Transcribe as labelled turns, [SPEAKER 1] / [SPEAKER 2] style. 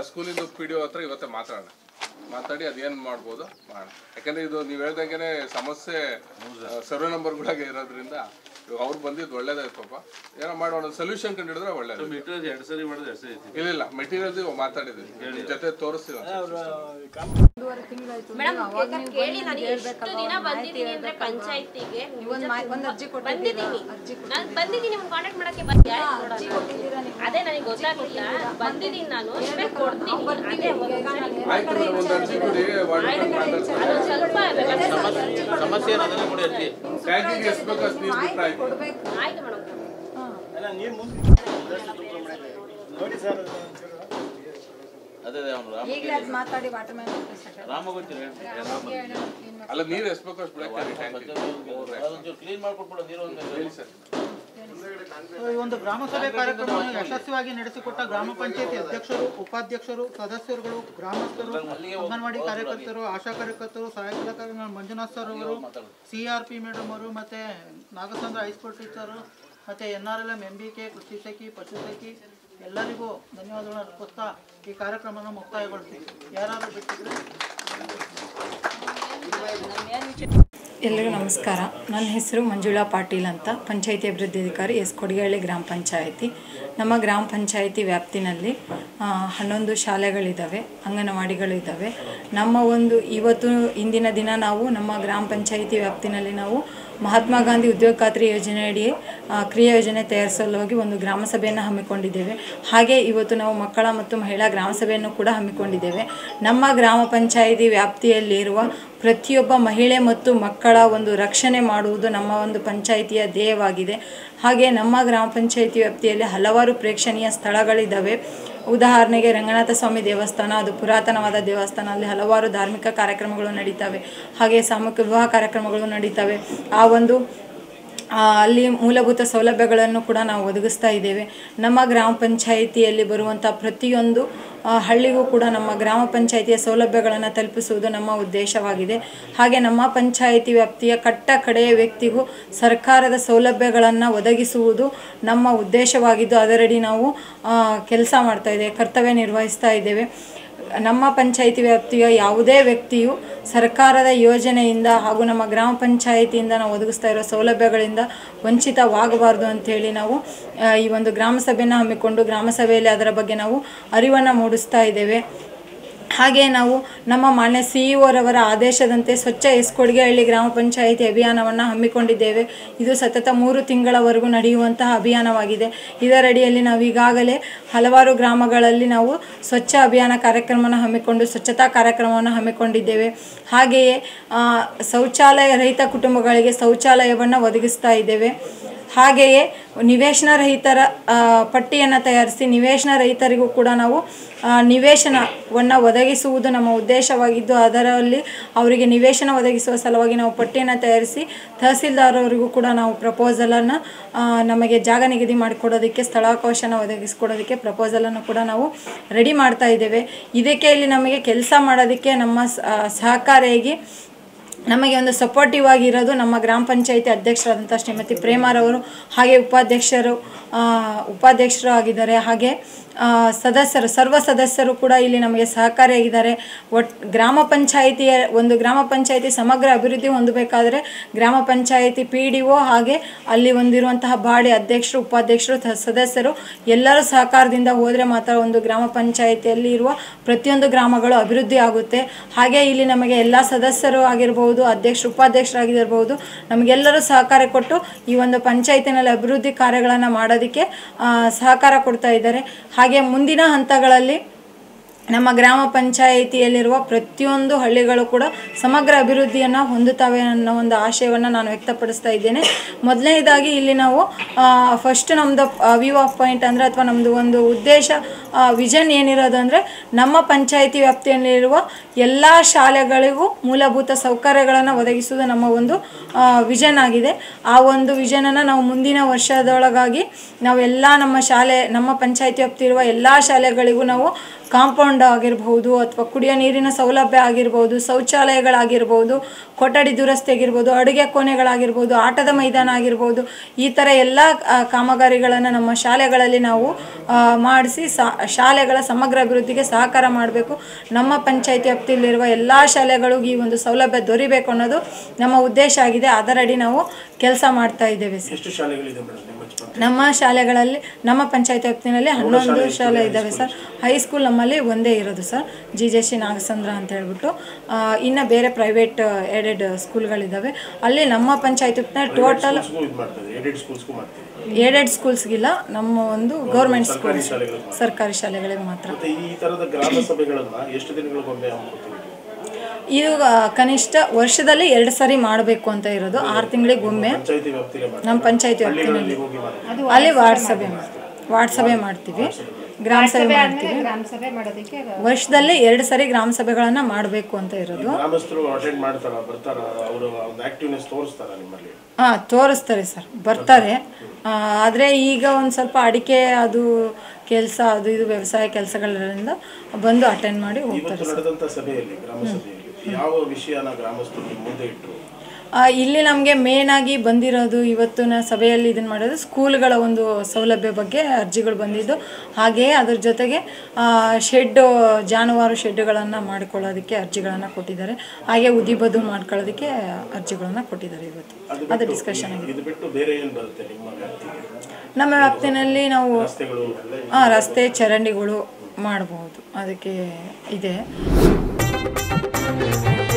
[SPEAKER 1] ಸ್ಕೂಲಿಂದ P D O ಹತ್ರ ಇವತ್ತೇ ಮಾತಾಡೋಣ ಮಾತಾಡಿ ಅದೇನು ಮಾಡ್ಬೋದು ಮಾಡೋಣ ಯಾಕಂದ್ರೆ ಇದು ನೀವು ಹೇಳ್ದಂಗೆ ಸಮಸ್ಯೆ ಸರ್ವೆ ನಂಬರ್ಗಳಾಗೆ ಇರೋದ್ರಿಂದ ಇವಾಗ ಅವ್ರು ಬಂದಿದ್ದು ಒಳ್ಳೇದಾಯ್ತು ಪಾಪ ಏನೋ ಮಾಡೋಣ ಒಂದು ಸೊಲ್ಯೂಷನ್ ಕಂಡಿಡಿದ್ರೆ ಒಳ್ಳೇದು
[SPEAKER 2] ಮೀಟರ್ ಎರಡು ಸರಿ ಮಾಡಿದ್ರೆ ಎರಡು ಸರಿ ಐತಿ
[SPEAKER 1] ಇಲ್ಲ ಇಲ್ಲ ಮೆಟೀರಿಯಲ್ಸ್ ಮಾತಾಡಿದ್ವಿ ನಿಮ್ ಜೊತೆ ತೋರಿಸ್ತೀವಿ
[SPEAKER 3] ಒಂದೂವರೆ ತಿಂಗಳಾಯ್ತು
[SPEAKER 4] ಮೇಡಮ್ ಕೇಳಿ ನಾನು ಎಷ್ಟು ದಿನ ಬಂದಿದ್ದೀನಿ ಅಂದ್ರೆ ಪಂಚಾಯತಿಗೆ
[SPEAKER 3] ಒಂದ್ ಮಾ- ಒಂದ್ ಅರ್ಜಿ ಕೊಟ್ಟಿದ್ದೀರಾ?
[SPEAKER 4] ಬಂದಿದ್ದೀನಿ
[SPEAKER 3] ಅರ್ಜಿ
[SPEAKER 4] ನಾನು ಬಂದಿದ್ದೀನಿ ನಿಮ್ಗೆ ಕಾಂಟ್ಯಾಕ್ಟ್ ಮಾಡಕ್ಕೆ ಬಂದೆ
[SPEAKER 3] ಅರ್ಜಿ ಕೊಟ್ಟಿದ್ದೀರಾ ನೀವು?
[SPEAKER 4] ಅದೇ ನನಗೆ ಗೊತ್ತಾಗ್ಲಿಲ್ಲ ಬಂದಿದ್ದೀನಿ ನಾನು ಇನ್ಮೇಲೆ ಕೊಡ್ತೀನಿ ಅದೇ
[SPEAKER 1] ಆಯ್ತು ಮೇಡಮ್ ಒಂದು ಅರ್ಜಿ ಕೊಡಿ ವಾರ್ಡ್
[SPEAKER 4] ಅದೊಂದು ಸ್ವಲ್ಪ
[SPEAKER 2] ಸಮಸ್ಯೆ ಏನಂದ್ರೆ ಕೊಡಿ ಅರ್ಜಿ
[SPEAKER 1] ಟ್ಯಾಂಕಿಗೆ ಎಷ್ಟು ಬೇಕು ಅಷ್ಟು ನೀರು ಬಿಟ್ರೆ ಆಯ್ತು
[SPEAKER 3] ಕೊಡ್ಬೇಕು
[SPEAKER 4] ಆಯ್ತು ಮೇಡಮ್
[SPEAKER 2] ಅದೇ ಅದೇ ಅವ್ನು ರಾಮ
[SPEAKER 3] ಈಗಲೇ ಅದು ಮಾತಾಡಿ ವಾಟರ್ ಮ್ಯಾನ್
[SPEAKER 2] ರಾಮ ಗೊತ್ತಿಲ್ಲ
[SPEAKER 1] ಅಲ್ಲ ನೀರು ಎಷ್ಟು ಬೇಕು ಅಷ್ಟು ಬಿಡಕ್ಕೆ ಟ್ಯಾಂಕಿಗೆ
[SPEAKER 2] ಅದೊಂಚೂರು ಕ್ಲೀನ್ ಮಾಡ್ಕೊಟ್ಬಿಡು ನೀರು ಒಂದು
[SPEAKER 1] ಹೇಳಿ ಸರ್
[SPEAKER 5] ಈ ಒಂದು ಗ್ರಾಮ ಸಭೆ ಕಾರ್ಯಕ್ರಮವನ್ನು ಯಶಸ್ವಿಯಾಗಿ ನಡೆಸಿಕೊಟ್ಟ ಗ್ರಾಮ ಪಂಚಾಯತಿ ಅಧ್ಯಕ್ಷರು ಉಪಾಧ್ಯಕ್ಷರು ಸದಸ್ಯರುಗಳು ಗ್ರಾಮಸ್ಥರು ಅಂಗನವಾಡಿ ಕಾರ್ಯಕರ್ತರು ಆಶಾ ಕಾರ್ಯಕರ್ತರು ಸಹಾಯಕ ಕಾರ್ಯ ಮಂಜುನಾಥ್ ಸರ್ ಅವರು ಸಿ ಆರ್ ಪಿ ಮೇಡಮ್ ಅವರು ಮತ್ತೆ ನಾಗಚಂದ್ರ ಹೈಸ್ಕೂಲ್ ಟೀಚರು ಮತ್ತೆ N R L M M B K ಕೃಷಿ ಸಖಿ ಪಶು ಸಖಿ ಎಲ್ಲರಿಗೂ ಧನ್ಯವಾದಗಳನ್ನು ಅರ್ಪಿಸ್ತಾ ಈ ಕಾರ್ಯಕ್ರಮವನ್ನು ಮುಕ್ತಾಯಗೊಳಿಸ್ತೀವಿ ಯಾರಾದರೂ ಬಿಟ್ಟಿದ್ರೆ
[SPEAKER 6] ಎಲ್ಲರಿಗೂ ನಮಸ್ಕಾರ ನನ್ನ ಹೆಸರು ಮಂಜುಳಾ ಪಾಟೀಲ್ ಅಂತ ಪಂಚಾಯಿತಿ ಅಭಿವೃದ್ಧಿ ಅಧಿಕಾರಿ ಎಸ್ ಕೊಡಿಗಳ್ಳಿ ಗ್ರಾಮ ಪಂಚಾಯಿತಿ ನಮ್ಮ ಗ್ರಾಮ ಪಂಚಾಯಿತಿ ವ್ಯಾಪ್ತಿನಲ್ಲಿ ಆ, ಹನ್ನೊಂದು ಶಾಲೆಗಳಿದ್ದಾವೆ ಅಂಗನವಾಡಿಗಳಿದ್ದಾವೆ ನಮ್ಮ ಒಂದು ಇವತ್ತು ಇಂದಿನ ದಿನ ನಾವು ನಮ್ಮ ಗ್ರಾಮ ಪಂಚಾಯಿತಿ ವ್ಯಾಪ್ತಿನಲ್ಲಿ ನಾವು ಮಹಾತ್ಮ ಗಾಂಧಿ ಉದ್ಯೋಗ ಖಾತ್ರಿ ಯೋಜನೆಯಡಿ ಆ, ಕ್ರಿಯಾ ಯೋಜನೆ ತಯಾರಿಸಲು ಹೋಗಿ ಒಂದು ಗ್ರಾಮ ಸಭೆಯನ್ನು ಹಮ್ಮಿಕೊಂಡಿದ್ದೇವೆ ಹಾಗೆ ಇವತ್ತು ನಾವು ಮಕ್ಕಳ ಮತ್ತು ಮಹಿಳಾ ಗ್ರಾಮ ಸಭೆಯನ್ನು ಕೂಡ ಹಮ್ಮಿಕೊಂಡಿದ್ದೇವೆ ನಮ್ಮ ಗ್ರಾಮ ಪಂಚಾಯಿತಿ ವ್ಯಾಪ್ತಿಯಲ್ಲಿರುವ ಪ್ರತಿಯೊಬ್ಬ ಮಹಿಳೆ ಮತ್ತು ಮಕ್ಕಳ ಒಂದು ರಕ್ಷಣೆ ಮಾಡುವುದು ನಮ್ಮ ಒಂದು ಪಂಚಾಯಿತಿಯ ಧ್ಯೇಯವಾಗಿದೆ ಹಾಗೆ ನಮ್ಮ ಗ್ರಾಮ ಪಂಚಾಯಿತಿ ವ್ಯಾಪ್ತಿಯಲ್ಲಿ ಹಲವಾರು ಪ್ರೇಕ್ಷಣೀಯ ಸ್ಥಳಗಳಿದ್ದಾವೆ ಉದಾಹರಣೆಗೆ ರಂಗನಾಥ ಸ್ವಾಮಿ ದೇವಸ್ಥಾನ ಅದು ಪುರಾತನವಾದ ದೇವಸ್ಥಾನ ಅಲ್ಲಿ ಹಲವಾರು ಧಾರ್ಮಿಕ ಕಾರ್ಯಕ್ರಮಗಳು ನಡೀತವೆ ಹಾಗೆ ಸಾಮೂಹಿಕ ವಿವಾಹ ಕಾರ್ಯಕ್ರಮಗಳು ನಡೀತವೆ ಆ ಒಂದು ಆ, ಅಲ್ಲಿ ಮೂಲಭೂತ ಸೌಲಭ್ಯಗಳನ್ನು ಕೂಡ ನಾವು ಒದಗಿಸ್ತಾ ಇದ್ದೇವೆ ನಮ್ಮ ಗ್ರಾಮ ಪಂಚಾಯಿತಿಯಲ್ಲಿ ಬರುವಂಥ ಪ್ರತಿಯೊಂದು ಆ, ಹಳ್ಳಿಗೂ ಕೂಡ ನಮ್ಮ ಗ್ರಾಮ ಪಂಚಾಯಿತಿಯ ಸೌಲಭ್ಯಗಳನ್ನು ತಲುಪಿಸುವುದು ನಮ್ಮ ಉದ್ದೇಶವಾಗಿದೆ ಹಾಗೆ ನಮ್ಮ ಪಂಚಾಯಿತಿ ವ್ಯಾಪ್ತಿಯ ಕಟ್ಟ ಕಡೆಯ ವ್ಯಕ್ತಿಗೂ ಸರ್ಕಾರದ ಸೌಲಭ್ಯಗಳನ್ನು ಒದಗಿಸುವುದು ನಮ್ಮ ಉದ್ದೇಶವಾಗಿದ್ದು ಅದರಡಿ ನಾವು ಕೆಲಸ ಮಾಡ್ತಾ ಇದ್ದೇವೆ ಕರ್ತವ್ಯ ನಿರ್ವಹಿಸ್ತಾ ಇದ್ದೇವೆ ನಮ್ಮ ಪಂಚಾಯಿತಿ ವ್ಯಾಪ್ತಿಯ ಯಾವುದೇ ವ್ಯಕ್ತಿಯು ಸರ್ಕಾರದ ಯೋಜನೆಯಿಂದ ಹಾಗೂ ನಮ್ಮ ಗ್ರಾಮ ಪಂಚಾಯಿತಿಯಿಂದ ನಾವು ಒದಗಿಸ್ತಾ ಇರೋ ಸೌಲಭ್ಯಗಳಿಂದ ವಂಚಿತವಾಗಬಾರ್ದು ಅಂಥೇಳಿ ನಾವು ಆ, ಈ ಒಂದು ಗ್ರಾಮ ಸಭೆಯನ್ನು ಹಮ್ಮಿಕೊಂಡು ಗ್ರಾಮ ಸಭೆಯಲ್ಲಿ ಅದರ ಬಗ್ಗೆ ನಾವು ಅರಿವನ್ನು ಮೂಡಿಸ್ತಾ ಇದ್ದೇವೆ ಹಾಗೆ ನಾವು ನಮ್ಮ ಮಾನ್ಯ ಸಿ ರವರ ಆದೇಶದಂತೆ ಸ್ವಚ್ಛ ಎಸ್ ಕೊಡಿಗೆಹಳ್ಳಿ ಗ್ರಾಮ ಪಂಚಾಯಿತಿ ಅಭಿಯಾನವನ್ನು ಹಮ್ಮಿಕೊಂಡಿದ್ದೇವೆ ಇದು ಸತತ ಮೂರು ತಿಂಗಳವರೆಗೂ ನಡೆಯುವಂತಹ ಅಭಿಯಾನವಾಗಿದೆ ಇದರಡಿಯಲ್ಲಿ ನಾವು ಈಗಾಗಲೇ ಹಲವಾರು ಗ್ರಾಮಗಳಲ್ಲಿ ನಾವು ಸ್ವಚ್ಛ ಅಭಿಯಾನ ಕಾರ್ಯಕ್ರಮವನ್ನು ಹಮ್ಮಿಕೊಂಡು ಸ್ವಚ್ಛತಾ ಕಾರ್ಯಕ್ರಮವನ್ನು ಹಮ್ಮಿಕೊಂಡಿದ್ದೇವೆ ಹಾಗೆಯೇ ಆ, ಶೌಚಾಲಯ ರಹಿತ ಕುಟುಂಬಗಳಿಗೆ ಶೌಚಾಲಯವನ್ನು ಒದಗಿಸ್ತಾ ಇದ್ದೇವೆ ಹಾಗೆಯೇ ನಿವೇಶನ ರಹಿತರ ಪಟ್ಟಿಯನ್ನು ತಯಾರಿಸಿ ನಿವೇಶನ ರಹಿತರಿಗೂ ಕೂಡ ನಾವು ಆ, ನಿವೇಶನವನ್ನು ಒದಗಿಸುವುದು ನಮ್ಮ ಉದ್ದೇಶವಾಗಿದ್ದು ಅದರಲ್ಲಿ ಅವರಿಗೆ ನಿವೇಶನ ಒದಗಿಸುವ ಸಲುವಾಗಿ ನಾವು ಪಟ್ಟಿಯನ್ನು ತಯಾರಿಸಿ ತಹಸೀಲ್ದಾರ್ ಅವರಿಗೂ ಕೂಡ ನಾವು ಪ್ರಪೋಸಲನ್ನು ನಮಗೆ ಜಾಗ ನಿಗದಿ ಮಾಡಿಕೊಡೋದಕ್ಕೆ ಸ್ಥಳಾವಕಾಶನ ಒದಗಿಸ್ಕೊಡೋದಕ್ಕೆ ಪ್ರಪೋಸಲನ್ನು ಕೂಡ ನಾವು ರೆಡಿ ಮಾಡ್ತಾ ಇದ್ದೇವೆ ಇದಕ್ಕೆ ಇಲ್ಲಿ ನಮಗೆ ಕೆಲಸ ಮಾಡೋದಕ್ಕೆ ನಮ್ಮ ಸ- ಆ, ಸಹಕಾರಿಯಾಗಿ ನಮಗೆ ಒಂದು ಸಪೋರ್ಟಿವ್ ಆಗಿರೋದು ನಮ್ಮ ಗ್ರಾಮ ಪಂಚಾಯಿತಿ ಅಧ್ಯಕ್ಷರಾದಂಥ ಶ್ರೀಮತಿ ಪ್ರೇಮಾರವರು ಹಾಗೆ ಉಪಾಧ್ಯಕ್ಷರು ಆ, ಉಪಾಧ್ಯಕ್ಷರು ಆಗಿದ್ದಾರೆ ಹಾಗೆ ಆ, ಸದಸ್ಯರು ಸರ್ವ ಸದಸ್ಯರು ಕೂಡ ಇಲ್ಲಿ ನಮಗೆ ಸಹಕಾರಿಯಾಗಿದ್ದಾರೆ ಒಟ್ ಗ್ರಾಮ ಪಂಚಾಯಿತಿಯ ಒಂದು ಗ್ರಾಮ ಪಂಚಾಯಿತಿ ಸಮಗ್ರ ಅಭಿವೃದ್ಧಿ ಹೊಂದಬೇಕಾದ್ರೆ ಗ್ರಾಮ ಪಂಚಾಯಿತಿ ಪಿ ಡಿ ಒ ಹಾಗೆ ಅಲ್ಲಿ ಹೊಂದಿರುವಂತಹ ಬಾಡಿ ಅಧ್ಯಕ್ಷರು ಉಪಾಧ್ಯಕ್ಷರು ತ- ಸದಸ್ಯರು ಎಲ್ಲರೂ ಸಹಕಾರದಿಂದ ಹೋದರೆ ಮಾತ್ರ ಒಂದು ಗ್ರಾಮ ಪಂಚಾಯಿತಿಯಲ್ಲಿ ಇರುವ ಪ್ರತಿಯೊಂದು ಗ್ರಾಮಗಳು ಅಭಿವೃದ್ಧಿ ಆಗುತ್ತೆ ಹಾಗೆ ಇಲ್ಲಿ ನಮಗೆ ಎಲ್ಲ ಸದಸ್ಯರು ಆಗಿರ್ಬೋದು ಅಧ್ಯಕ್ಷರು ಉಪಾಧ್ಯಕ್ಷರಾಗಿರ್ಬೋದು ನಮಗೆಲ್ಲರೂ ಸಹಕಾರ ಕೊಟ್ಟು ಈ ಒಂದು ಪಂಚಾಯತಿನಲ್ಲಿ ಅಭಿವೃದ್ಧಿ ಕಾರ್ಯಗಳನ್ನು ಮಾಡೋದಕ್ಕೆ ಆ, ಸಹಕಾರ ಕೊಡ್ತಾ ಇದ್ದಾರೆ ಹಾಗೆ ಮುಂದಿನ ಹಂತಗಳಲ್ಲಿ ನಮ್ಮ ಗ್ರಾಮ ಪಂಚಾಯಿತಿಯಲ್ಲಿರುವ ಪ್ರತಿಯೊಂದು ಹಳ್ಳಿಗಳು ಕೂಡ ಸಮಗ್ರ ಅಭಿವೃದ್ಧಿಯನ್ನು ಹೊಂದುತ್ತವೆ ಅನ್ನೋ ಒಂದು ಆಶಯವನ್ನು ನಾನು ವ್ಯಕ್ತಪಡಿಸ್ತಾ ಇದ್ದೇನೆ ಮೊದಲನೇದಾಗಿ ಇಲ್ಲಿ ನಾವು ಫಸ್ಟ್ ನಮ್ಮದು ವ್ಯೂ ಆಫ್ ಪಾಯಿಂಟ್ ಅಂದರೆ ಅಥವಾ ನಮ್ಮದು ಒಂದು ಉದ್ದೇಶ ವಿಷನ್ ಏನಿರೋದು ಅಂದರೆ ನಮ್ಮ ಪಂಚಾಯಿತಿ ವ್ಯಾಪ್ತಿಯಲ್ಲಿರುವ ಎಲ್ಲ ಶಾಲೆಗಳಿಗೂ ಮೂಲಭೂತ ಸೌಕರ್ಯಗಳನ್ನು ಒದಗಿಸುವುದು ನಮ್ಮ ಒಂದು ವಿಷನ್ ಆಗಿದೆ ಆ ಒಂದು ವಿಷನನ್ನು ನಾವು ಮುಂದಿನ ವರ್ಷದೊಳಗಾಗಿ ನಾವೆಲ್ಲ ನಮ್ಮ ಶಾಲೆ ನಮ್ಮ ಪಂಚಾಯಿತಿ ವ್ಯಾಪ್ತಿ ಇರುವ ಎಲ್ಲ ಶಾಲೆಗಳಿಗೂ ನಾವು ಕಾಂಪೌಂಡ್ ಆಗಿರ್ಬೋದು ಅಥವಾ ಕುಡಿಯೋ ನೀರಿನ ಸೌಲಭ್ಯ ಆಗಿರ್ಬೋದು ಶೌಚಾಲಯಗಳಾಗಿರ್ಬೋದು ಕೊಠಡಿ ದುರಸ್ತಿ ಆಗಿರ್ಬೋದು ಅಡುಗೆ ಕೋಣೆಗಳಾಗಿರ್ಬೋದು ಆಟದ ಮೈದಾನ ಆಗಿರ್ಬೋದು ಈ ಥರ ಎಲ್ಲ ಕಾಮಗಾರಿಗಳನ್ನು ನಮ್ಮ ಶಾಲೆಗಳಲ್ಲಿ ನಾವು ಮಾಡಿಸಿ ಶಾಲೆಗಳ ಸಮಗ್ರ ಅಭಿವೃದ್ಧಿಗೆ ಸಹಕಾರ ಮಾಡಬೇಕು ನಮ್ಮ ಪಂಚಾಯತಿ ವ್ಯಾಪ್ತಿಯಲ್ಲಿರುವ ಎಲ್ಲ ಶಾಲೆಗಳಿಗೂ ಈ ಒಂದು ಸೌಲಭ್ಯ ದೊರಿಬೇಕು ಅನ್ನೋದು ನಮ್ಮ ಉದ್ದೇಶ ಆಗಿದೆ ಅದರಡಿ ನಾವು ಕೆಲಸ ಮಾಡ್ತಾ ಇದ್ದೇವೆ ಸರ್
[SPEAKER 7] ಎಷ್ಟು ಶಾಲೆಗಳಿದೆ ಮೇಡಮ್ ನಿಮ್ಮ ಚಿಕ್ಕ
[SPEAKER 6] ನಮ್ಮ ಶಾಲೆಗಳಲ್ಲಿ ನಮ್ಮ ಪಂಚಾಯತ್ ವ್ಯಾಪ್ತಿನಲ್ಲಿ ಹನ್ನೊಂದು ಶಾಲೆ ಇದ್ದಾವೆ ಸರ್ ಹೈಸ್ಕೂಲ್ ನಮ್ಮಲ್ಲಿ ಒಂದೇ ಇರೋದು sir G J C Nagasandra ಅಂತ ಹೇಳ್ಬಿಟ್ಟು ಆ, ಇನ್ನು ಬೇರೆ ಪ್ರೈವೇಟ್ ಏಡೆಡ್ ಸ್ಕೂಲ್ಗಳಿದ್ದಾವೆ ಅಲ್ಲಿ ನಮ್ಮ ಪಂಚಾಯತ್ ವ್ಯಾಪ್ತಿನಲ್ಲಿ ಟೋಟಲ್
[SPEAKER 7] ಸ್ಕೂಲ್ಸ್ಗೂ ಇದು ಮಾಡ್ತಾರೆ ಏಡೆಡ್ ಸ್ಕೂಲ್ಸ್ಗೂ ಮಾಡ್ತೀವಿ
[SPEAKER 6] ಏಡೆಡ್ ಸ್ಕೂಲ್ಸ್ಗಿಲ್ಲ ನಮ್ಮ ಒಂದು ಗೌರ್ಮೆಂಟ್
[SPEAKER 7] ಸರ್ಕಾರಿ
[SPEAKER 6] ಸ್ಕೂಲ್ಸ್
[SPEAKER 7] ಶಾಲೆಗಳು
[SPEAKER 6] ಸರ್ಕಾರಿ ಶಾಲೆಗಳಿಗೆ ಮಾತ್ರ
[SPEAKER 7] ಮತ್ತೆ ಈ ತರದ ಗ್ರಾಮ ಸಭೆಗಳನ್ನ ಎಷ್ಟು ದಿನಗಳಿಗೊಮ್ಮೆ ಹಮ್ಮಿಕೊಳ್ತೀವಿ
[SPEAKER 6] ಇದು ಆ, ಕನಿಷ್ಠ ವರ್ಷದಲ್ಲಿ ಎರಡು ಸರಿ ಮಾಡಬೇಕು ಅಂತ ಇರೋದು ಆರು ತಿಂಗಳಿಗೊಮ್ಮೆ
[SPEAKER 7] ಪಂಚಾಯತಿ ವ್ಯಾಪ್ತಿಲೇ ಮಾಡ್ತೀವಿ
[SPEAKER 6] ನಮ್ಮ ಪಂಚಾಯತಿ ವ್ಯಾಪ್ತಿನಲ್ಲಿ
[SPEAKER 7] ಹಳ್ಳಿಗಳಲ್ಲಿ ಹೋಗಿ ಮಾಡ್ತೀವಿ
[SPEAKER 6] ಅಲ್ಲಿ ವಾರ್ಡ್ ಸಭೆ ಮಾಡ್ತೀವಿ ವಾರ್ಡ್ ಸಭೆ ಮಾಡ್ತೀವಿ ಗ್ರಾಮ ಸಭೆ ಮಾಡ್ತೀವಿ
[SPEAKER 3] ಗ್ರಾಮ ಸಭೆ ಮಾಡೋದಕ್ಕೆ
[SPEAKER 6] ವರ್ಷದಲ್ಲಿ ಎರಡು ಸರಿ ಗ್ರಾಮ ಸಭೆಗಳನ್ನು ಮಾಡಬೇಕು ಅಂತ ಇರೋದು
[SPEAKER 7] ಗ್ರಾಮಸ್ಥರು ಅಟೆಂಡ್ ಮಾಡ್ತಾರ ಬರ್ತಾರ ಅವರು ಒಂದು ಆಕ್ಟಿವ್ನೆಸ್ ತೋರಿಸ್ತಾರ ನಿಮ್ಮಲ್ಲಿ
[SPEAKER 6] ಹಾಂ ತೋರಿಸ್ತಾರೆ ಸರ್ ಬರ್ತಾರೆ ಆದರೆ ಈಗ ಒಂದು ಸ್ವಲ್ಪ ಅಡಿಕೆ ಅದು ಕೆಲಸ ಅದು ಇದು ವ್ಯವಸಾಯ ಕೆಲಸಗಳಿಂದ ಬಂದು ಅಟೆಂಡ್ ಮಾಡಿ ಹೋಗ್ತಾರೆ
[SPEAKER 7] ಇವತ್ತು ನಡೆದಂತ ಸಭೆಯಲ್ಲಿ ಗ್ರಾಮ ಸಭೆಯಲ್ಲಿ ಯಾವ ವಿಷಯನ ಗ್ರಾಮಸ್ಥರು ನಿಮ್ಮ ಮುಂದೆ ಇಟ್ಟರು
[SPEAKER 6] ಆ, ಇಲ್ಲಿ ನಮಗೆ ಮೇನ್ ಆಗಿ ಬಂದಿರೋದು ಇವತ್ತಿನ ಸಭೆಯಲ್ಲಿ ಇದನ್ನು ಮಾಡೋದು ಸ್ಕೂಲ್ಗಳ ಒಂದು ಸೌಲಭ್ಯ ಬಗ್ಗೆ ಅರ್ಜಿಗಳು ಬಂದಿದ್ದು ಹಾಗೆಯೇ ಅದ್ರ ಜೊತೆಗೆ ಶೆಡ್ ಜಾನುವಾರು ಶೆಡ್ಡುಗಳನ್ನು ಮಾಡಿಕೊಳ್ಳೋದಕ್ಕೆ ಅರ್ಜಿಗಳನ್ನು ಕೊಟ್ಟಿದ್ದಾರೆ ಹಾಗೆ ಉದಿಬದು ಮಾಡ್ಕೊಳ್ಳೋದಕ್ಕೆ ಅರ್ಜಿಗಳನ್ನು ಕೊಟ್ಟಿದ್ದಾರೆ ಇವತ್ತು ಅದು ಡಿಸ್ಕಷನ್ ಆಗಿದೆ
[SPEAKER 7] ಇದು ಬಿಟ್ಟು ಬೇರೆ ಏನು ಬರುತ್ತೆ ನಿಮ್ಮ ವ್ಯಾಪ್ತಿಗೆ
[SPEAKER 6] ನಮ್ಮ ವ್ಯಾಪ್ತಿನಲ್ಲಿ ನಾವು
[SPEAKER 7] ರಸ್ತೆಗಳು
[SPEAKER 6] ಆ, ರಸ್ತೆ ಚರಂಡಿಗಳು ಮಾಡಬಹುದು ಅದಕ್ಕೆ ಇದೆ